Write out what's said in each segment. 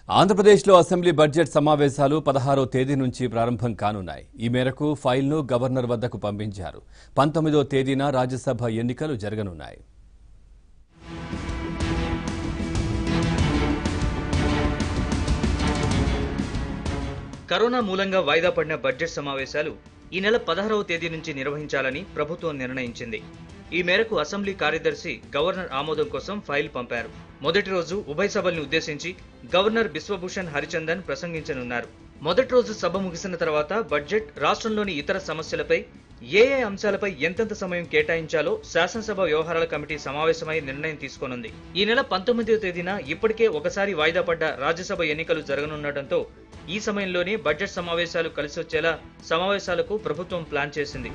ఆంధ్రప్రదేశ్లో assembly budget సమావేశాలు పదహారో తేదీ నుంచి ప్రారంభం కానున్నాయి ఈ మేరకు ఫైల్ను గవర్నర్ వద్దకు పంపించారు పంతొమ్మిదో తేదీన రాజ్యసభ ఎన్నికలు జరగనున్నాయి కరోనా మూలంగా వాయిదా పడిన బడ్జెట్ సమావేశాలు ఈ నెల పదహారవ తేదీ నుంచి నిర్వహించాలని ప్రభుత్వం నిర్ణయించింది ఈ మేరకు అసెంబ్లీ కార్యదర్శి గవర్నర్ ఆమోదం కోసం ఫైల్ పంపారు మొదటి రోజు ఉభయ సభల్ని ఉద్దేశించి గవర్నర్ బిశ్వభూషణ్ హరిచందన్ ప్రసంగించనున్నారు మొదటి రోజు సభ ముగిసిన తర్వాత బడ్జెట్ రాష్ట్రంలోని ఇతర సమస్యలపై ఏ ఏ అంశాలపై ఎంతెంత సమయం కేటాయించాలో శాసనసభ వ్యవహారాల కమిటీ సమావేశమై నిర్ణయం తీసుకోనుంది ఈ నెల పంతొమ్మిదవ తేదీన ఇప్పటికే ఒకసారి వాయిదా పడ్డ రాజ్యసభ ఎన్నికలు జరగనుండటంతో ఈ సమయంలోనే బడ్జెట్ సమావేశాలు కలిసి వచ్చేలా సమావేశాలకు ప్రభుత్వం ప్లాన్ చేసింది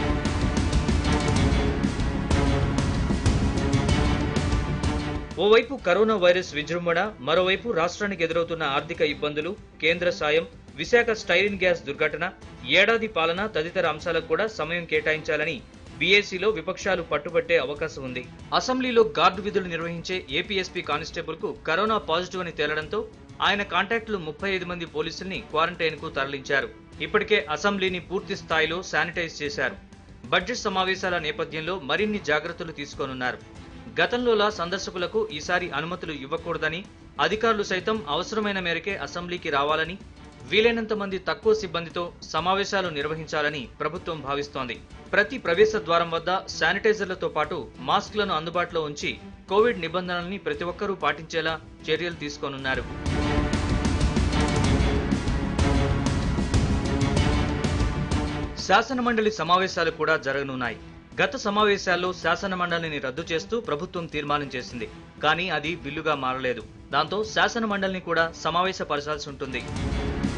ఓవైపు కరోనా వైరస్ విజృంభణ మరోవైపు రాష్ట్రానికి ఎదురవుతున్న ఆర్థిక ఇబ్బందులు కేంద్ర సాయం విశాఖ స్టైరిన్ గ్యాస్ దుర్ఘటన ఏడాది పాలన తదితర అంశాలకు కూడా సమయం కేటాయించాలని బీఏసీలో విపక్షాలు పట్టుబట్టే అవకాశం ఉంది అసెంబ్లీలో గార్డు విధులు నిర్వహించే ఏపీఎస్పీ కానిస్టేబుల్ కు కరోనా పాజిటివ్ అని తేలడంతో ఆయన కాంటాక్టులు ముప్పై ఐదు మంది పోలీసుల్ని క్వారంటైన్ కు తరలించారు ఇప్పటికే అసెంబ్లీని పూర్తి స్థాయిలో శానిటైజ్ చేశారు బడ్జెట్ సమావేశాల నేపథ్యంలో మరిన్ని జాగ్రత్తలు తీసుకోనున్నారు గతంలోలా సందర్శకులకు ఈసారి అనుమతులు ఇవ్వకూడదని అధికారులు సైతం అవసరమైన మేరకే అసెంబ్లీకి రావాలని వీలైనంత మంది తక్కువ సిబ్బందితో సమావేశాలు నిర్వహించాలని ప్రభుత్వం భావిస్తోంది ప్రతి ప్రవేశ ద్వారం వద్ద శానిటైజర్లతో పాటు మాస్క్లను అందుబాటులో ఉంచి కోవిడ్ నిబంధనల్ని ప్రతి ఒక్కరూ పాటించేలా చర్యలు తీసుకోనున్నారు శాసనమండలి సమావేశాలు కూడా జరగనున్నాయి గత సమావేశాల్లో శాసనమండలిని రద్దు చేస్తూ ప్రభుత్వం తీర్మానం చేసింది కానీ అది బిల్లుగా మారలేదు దాంతో శాసనమండలిని కూడా సమావేశపరచాల్సి ఉంటుంది